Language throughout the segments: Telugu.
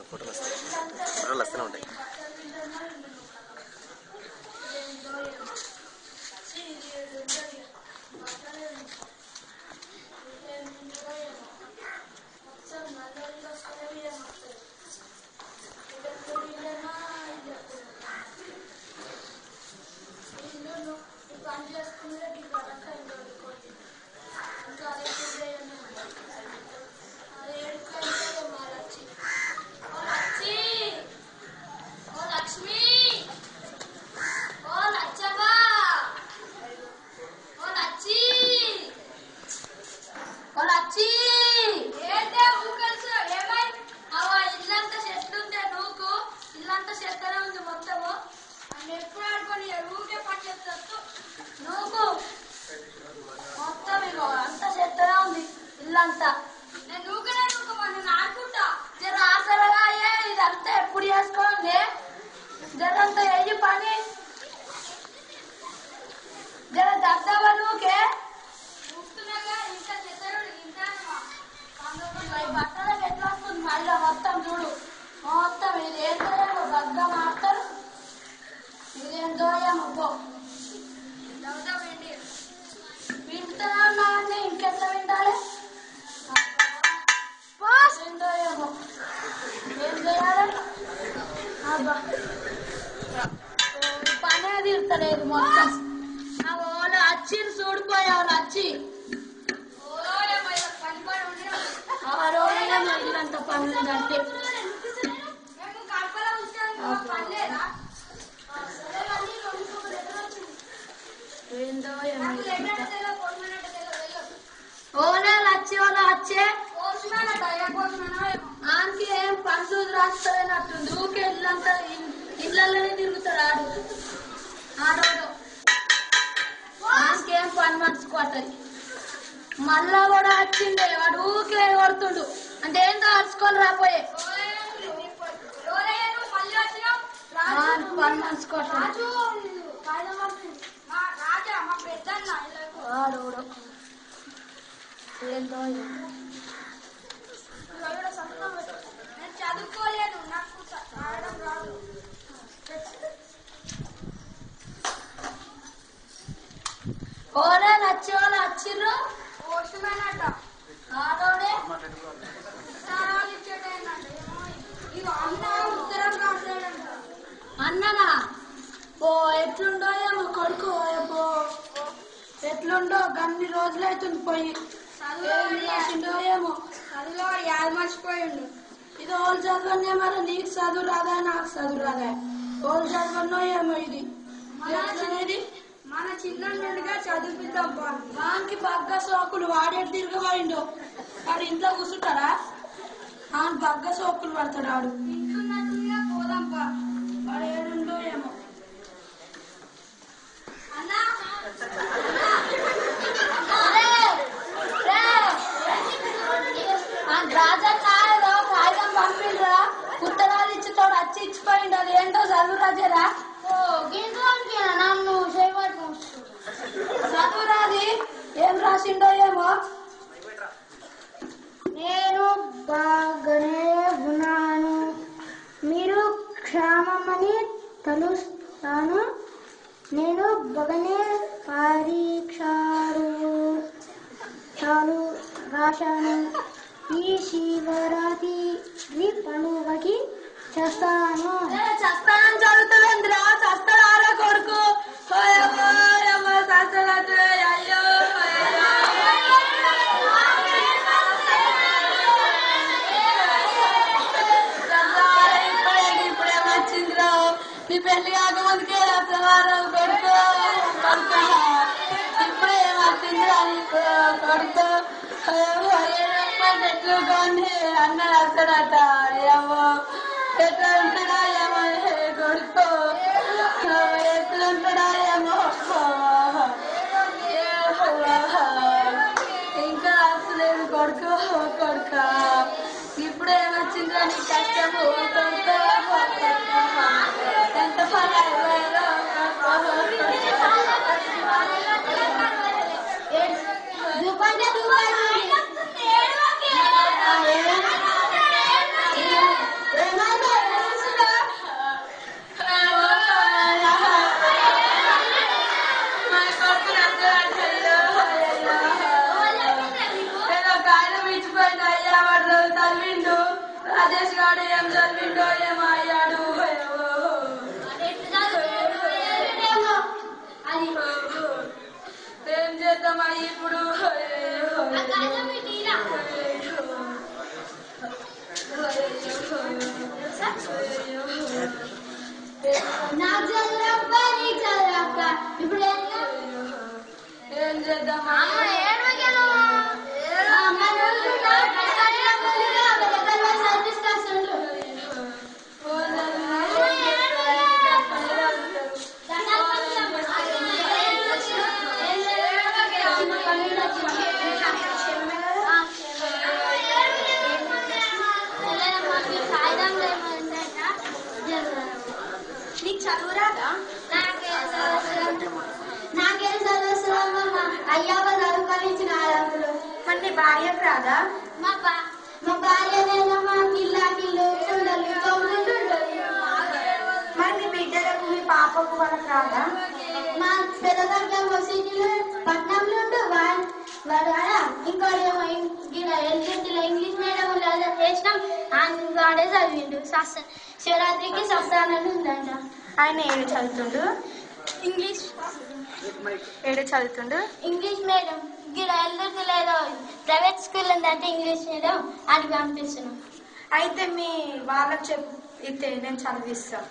ఫోటోలు వస్తాయి ఫోటోలు వస్తూనే ఉంటాయి లక్ష్మి ఓ లచ్చవ్వా ఓ లచ్చి ఓ లచ్చి ఏంటే ఊకల్సు ఏమై అవ ఇల్లంతా చెట్లుంటే నువ్వు ఇల్లంతా చెత్తనే ఉంది మొత్తము అని ఎప్పుడు ఆడుకొని ఊకే పట్టేస్తూ నువ్వు మొత్తం ఇగో అంతా చెత్తనే ఉంది ఇల్లంతా నేను ఊకనే నువ్వు నేను ఆడుకుంటా జర ఆసరగా అయ్యే ఇదంతా ఎప్పుడు చేసుకోండి జరంతా ఎయ్యి పని జర దద్దవా నువ్వుకే బట్టలకు ఎట్లా వస్తుంది మళ్ళీ మొత్తం చూడు మొత్తం ఇది ఏంటో ఏమో బగ్గా మాడతారు ఇదేంటో ఏమో పో వింటున్నా అంటే ఇంకెట్లా వింటాలి ఏంటో ఏమో ఏం చేయాలి అబ్బా పనే తీర్తలేదు మొత్తం ఆ వాళ్ళు వచ్చిర్రు చూడిపోయావు వచ్చి ఆ రోజున ఇల్లంత పనులు కట్టి ఏందో ఏమో ఓలే లచ్చి వాళ్ళ వచ్చే ఆనికి ఏం పనులు రాస్తలేనట్టుంది ఊకే ఇల్లంతా ఇళ్ళల్లోనే తిరుగుతాడు ఆడు ఆడోడు ఆనికేం పని మనసుకోవట్లేదు మళ్ళా కూడా వచ్చిండే వాడు ఊకే కొడుతుండు అంటే ఏందో అరుచుకొని రాపోయే ఆనికి పని మనసుకోవట్లేదు ఆడోడు ఏందో ఏమో. నేను చదువుకోలేను నాకు రాయడం రాదు ఓలే నచ్చి వాళ్ళు వచ్చిర్రు పోస్టుమేనట ఆడోడే ఉత్తరాలు ఇచ్చేటేనంట ఏమో ఇది అన్న ఉత్తరం రాసాడంట అన్ననా ఓ ఎట్లుండో ఏమో కొడుకు ఓ ఎట్లుండో గన్ని రోజులైతుంది పోయి ఏం రాసిండో ఏమో చదువులో యాద మర్చిపోయిండు ఇది ఓళ్ళు చదవనే మరి నీకు చదువు రాదా నాకు చదువు రాదా ఓళ్ళు చదవనో ఏమో ఇది ఎట్లనేది మన చిన్న నుండిగా చదివిద్దాం బా వానికి బగ్గ సోకులు వాడేటి తిరగబడిండు వాడు ఇంట్లో కూర్చుంటాడా ఆ బగ్గ సోకులు పడతాడు ఆడు ఇంటున్నట్టుగా పోదాం బా వాడు ఏడుండో ఏమో అన్నా రాజన్న ఏదో కాగితం పంపిండ్రా ఉత్తరాలు ఇచ్చి తోడు వచ్చి ఇచ్చిపోయిండు అది ఏంటో చదువు రాజరా ఓ గింజలోనికి నన్ను చేయబడి చదువు రాది ఏం రాసిండో ఏమో నేను బాగానే ఉన్నాను మీరు క్షేమమని తలుస్తాను నేను బాగానే పరీక్షలు చాలు రాశాను ఈ శివరాత్రి పండుగకి చేస్తాను చస్తానని చదువుతావేంద్రా చస్తారా కొడుకు ఓయమ్మో, ఓయమ్మో, చస్తాడంటే అయ్యో అయ్యో. చస్తారా, ఇప్పుడే ఇప్పుడే వచ్చిందిరా నీ పెళ్లి కాకముందుకే చస్తారా కొడుకు కొడుకు ఇప్పుడే వచ్చిందిరా నీకు కొడుకు అయ్యో, ఏడమ్మా, చెట్లు కొన్ని అన్న వస్తాడట అయ్యమ్మో ఎట్లా ఉంటాడా ఏమో ఏ కొడుకు ఎట్లా ఉంటాడా ఏమో ఇంకా అసలేదు కొడుకు కొడుక ఇప్పుడు ఏమొచ్చిందిరా నీ కష్టము కొడుకు ఎంత పని అయిపోయారో దుబ్బంటే దుబ్బంటే ఏమో రాజేష్ గారు ఏం చదివిండో ఏం అయ్యాడు ఏం చేద్దామా ఇప్పుడు నాకు చదవక్క నీకు చదవక్క ఇప్పుడు ఏం ఏం చేద్దామా నీకు చదువురాదా నాకేం చదువుతున్నామమ్మా అయ్యావ చదువుకొని ఆడములు మరి నీ భార్యకు రాదా మా బా మా భార్యనేనమ్మా కిల్లా కిల్లు చుండలు తొమ్మిది మరి మీ బిడ్డలకు మీ పాపకు వాళ్ళకి రాదా మా పెద్దగడ్డ సిటీలో పట్నంలో ఉండు వాడు వాడు ఆడ ఇంకోటి ఏమో ఎల్కెజీలో ఇంగ్లీష్ మీడియం వేసినాం వాడే చదివిండు సస్త శివరాత్రికి సస్తానని ఉందంట ఆయన ఏడు చదువుతుండు ఇంగ్లీష్ ఏడు చదువుతుండు ఇంగ్లీష్ మీడియం ఇక్కడ వెళ్ళదు లేదో ప్రైవేట్ స్కూల్ ఉందంటే ఇంగ్లీష్ మీడియం అది పంపిస్తున్నాం అయితే మీ వాళ్ళకి చెప్పు ఇస్తే నేను చదివిస్తా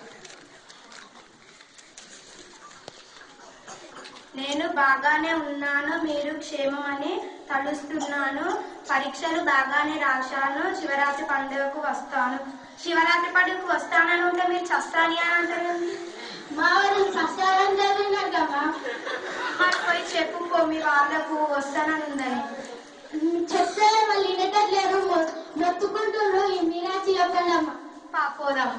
నేను బాగానే ఉన్నాను మీరు క్షేమమని తలుస్తున్నాను పరీక్షలు బాగానే రాశాను శివరాత్రి పండుగకు వస్తాను శివరాత్రి పండుగకు వస్తానని ఉంటే మీరు చస్తాని అని అంటారు మా వాళ్ళు సస్యాలను చదివినారు కదా మరి పోయి చెప్పుకో మీ వాళ్ళకు వస్తానని ఉందని చెప్తే వాళ్ళు వినట్లేరు మొత్తుకుంటుండ్రు ఈ మీనాచి యొక్కడమ్మ పాపోదాం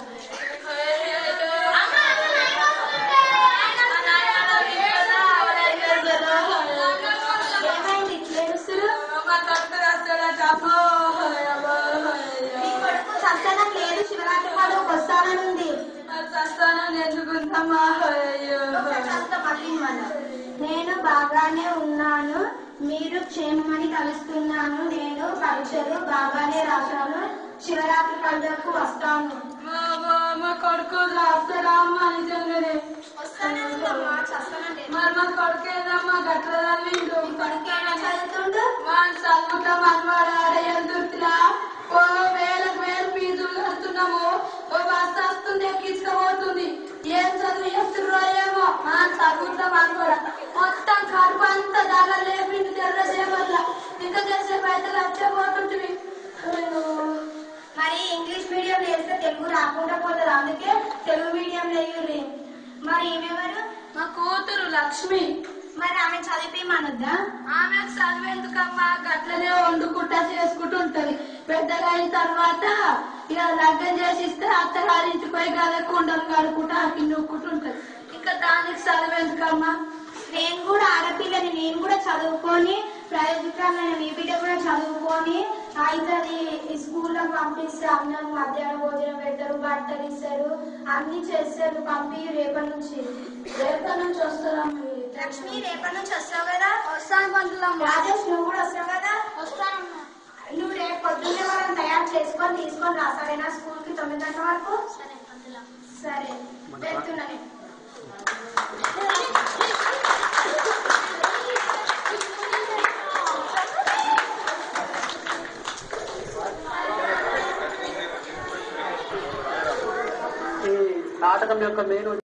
ఏమైంది ఇట్లా ఏడుస్తురు? మా తట్టు రాస్తాడట అబ్బో అబ్బో నీ కొడుకు చస్తనం లేదు శివరాత్రి పండుగకు వస్తానని ఉంది చస్తానని ఎందుకుంటామా అయ్యో చదువుతా మళ్ళీ ఇవ్వాలి. నేను బాగానే ఉన్నాను మీరు క్షేమమని కలుస్తున్నాను నేను పరీక్షలు బాగానే రాశాను శివరాత్రి పండుగకు వస్తాను మా మా- మా కొడుకు రాస్తాడా అమ్మా నిజంగానే వస్తానమ్మా చస్తానం లేదు మరి మా కొడుకు ఏదమ్మా గట్ల తల్లిండు చదువుతుండు మా చదువుతా మనవాడు ఎందుకురా ఓ వేలకు వేలు ఫీజులు కడుతున్నాము ఓ బస్సు వస్తుంది ఎక్కించుకోబోతుంది ఏం చదువు చేస్తుర్రో ఏమో మా చదువుతా మనవాడ మొత్తం కడుపు అంతా దాగా లేపిండి తెల్ల చేయవల్ల ఇంకా చేసే పైసలు వచ్చేపోతుంటివి మరి ఇంగ్లీష్ మీడియం వేస్తే తెలుగు రాకుండా పోతుంది అందుకే తెలుగు మీడియం వేయాలి మరి ఈమెవరు మా కూతురు లక్ష్మి మరి ఆమె చదివిమనొద్దా ఆమెకు చదివేందుకమ్మా గట్లనే వండుకుంటా చేసుకుంటూ ఉంటది పెద్దగా అయిన తర్వాత ఇక లగ్గం చేసి ఇస్తే అత్తగారింటికి పోయి గద కుండలు కడుకుంటా అక్కడ నూక్కుంటూ ఉంటది ఇంకా దానికి చదివేందుకమ్మా నేను కూడా ఆడపిల్లని నేను కూడా చదువుకొని ప్రయోజకాలను మీ బిడ్డ కూడా చదువుకొని అవుతుంది ఈ స్కూల్లో పంపిస్తే అన్నం మధ్యాహ్నం భోజనం పెడతారు బట్టలు ఇస్తారు అన్ని చేస్తారు పంపి రేపటి నుంచి రేపటి నుంచి వస్తారమ్మా లక్ష్మి రేపటి నుంచి వస్తావు కదా వస్తాను పంతులమ్మ రాజేష్ నువ్వు కూడా వస్తావు కదా వస్తానమ్మా నువ్వు రేపు పొద్దున్నే వాళ్ళని తయారు చేసుకొని తీసుకొని రా సరేనా స్కూల్ కి తొమ్మిది గంటల వరకు సరే పంతులమ్మ సరే వెళ్తున్నా నేను. ఈ నాటకం యొక్క మెయిన్